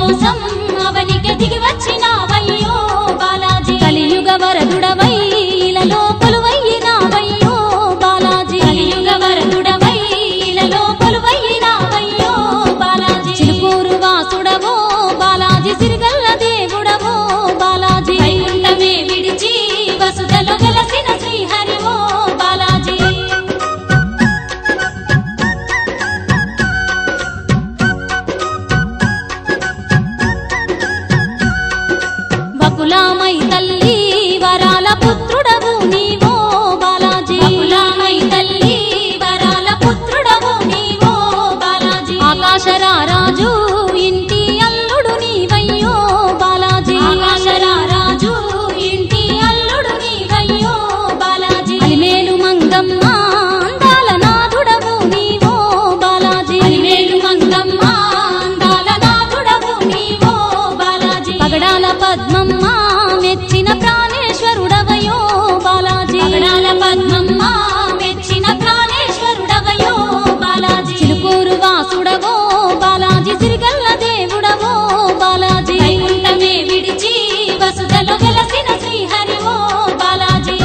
కోసం అవనికి దిగి వచ్చినావయ్యో బాలాజీ కలియుగ వరదుడవై ఇలలో కొలువయ్యినావయ్యో బాలాజీ కలియుగ వరదుడవై ఇలలో కొలువయ్యినావయ్యో బాలాజీ చిలుకూరు వాసుడవో బాలాజీ సిరిగల్ల దేవుడవో బాలాజీ వైకుంఠమే విడిచి వసుదలో వెలసిన శ్రీహరివో బాలాజీ బకులామై తల్లి వరాల పుత్రుడవు నీవో బాలాజీ బకులామై తల్లి వరాల పుత్రుడవు నీవో బాలాజీ ఆకాశరారాజు ఇంటి అల్లుడు నీవయ్యో బాలాజీ ఆకాశరారాజు ఇంటి అల్లుడు నీవయ్యో బాలాజీ అలిమేలు మంగమ్మ అందాల నాథుడవు నీవో బాలాజీ అలిమేలు మంగమ్మ అందాల నాథుడవు నీవో బాలాజీ పగడాల పద్మమ్మ మెచ్చిన ప్రాణేశ్వరుడవయో బాలాజీ పగడాల పద్మమ్మ మెచ్చిన ప్రాణేశ్వరుడవయో బాలాజీ చిలుకూరు వాసుడవో బాలాజీ సిరిగల్ల దేవుడవో బాలాజీ వైకుంఠమే విడిచి వసుదలో వెలసిన శ్రీహరివో బాలాజీ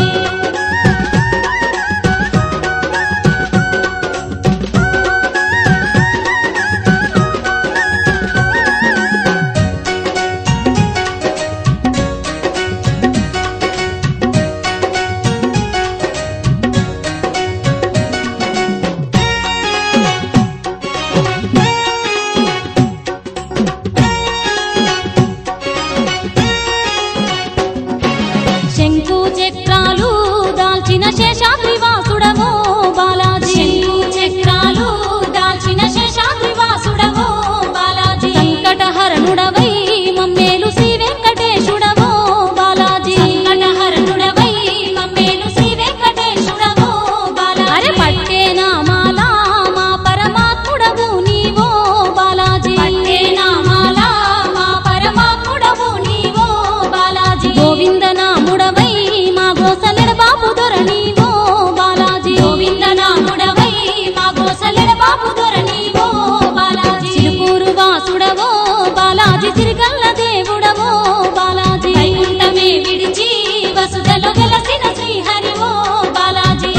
శంకు చక్రాలు దాల్చిన శేషాద్రివాసుడవో బాలాజీ శంకు చక్రాలు దాల్చిన శేషాద్రివాసుడవో బాలాజీ సంకటహరణుడవై మమ్మేలు శ్రీ వెంకటేశుడవో బాలాజీ సంకటహరణుడవై మమ్మేలు శ్రీ వెంకటేశుడవో బాలాజీ అరే పట్టే నామాల మా పరమాత్ముడవు నీవో బాలాజీ పట్టే నామాల మా పరమాత్ముడవు నీవో బాలాజీ గోవింద నాముడవై మా గోసలెడ బాపు దొర నీవో బాలాజీ గోవింద నాముడవై మా గోసలెడ బాపు దొర నీవో బాలాజీ చిలుకూరు వాసుడవో బాలాజీ సిరిగల్ల దేవుడవో బాలాజీ వైకుంఠమే విడిచి వసుదలో వెలసిన శ్రీహరివో బాలాజీ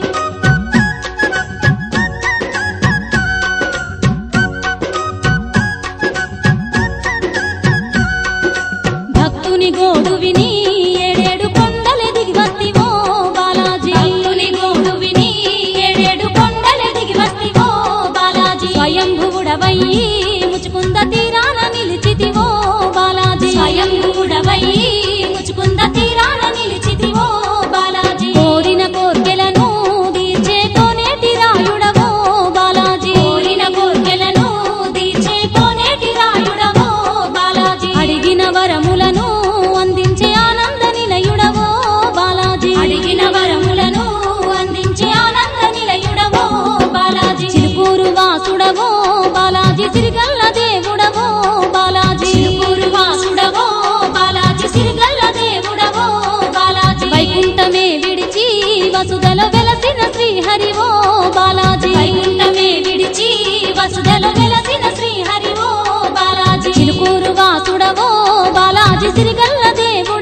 భక్తుని గోడు విని ఏడేడు కొండలే దిగి వస్తివో బాలాజీ భక్తుని గోడు విని ఏడేడు కొండలే దిగి వస్తివో బాలాజీ స్వయంభువుడవయ్యి ముచుకుంద తీరాన నిలిచితివో బాలాజీ స్వయంభువుడవయ్యి ముచుకుంద తీరాన నిలిచితివో బాలాజీ కోరిన కోర్కెలను తీర్చే కోనేటి రాయుడవో బాలాజీ కోరిన కోర్కెలను తీర్చే కోనేటి రాయుడవో బాలాజీ అడిగిన వరములను అందించే ఆనంద నిలయుడవో బాలాజీ అడిగిన వరములను అందించే ఆనంద నిలయుడవో బాలాజీ చిలుకూరు వాసుడవో బాలాజీ సిరిగల్ల దేవుడవో బాలాజీ చిలుకూరు వాసుడవో బాలాజీ సిరిగల్ల దేవుడవో బాలాజీ వైకుంఠమే విడిచి వసుదలో వెలసిన శ్రీహరివో బాలాజీ వైకుంఠమే విడిచి వసుదలో వెలసిన శ్రీహరివో బాలాజీ చిలుకూరు వాసుడవో బాలాజీ సిరిగల్ల దేవుడవో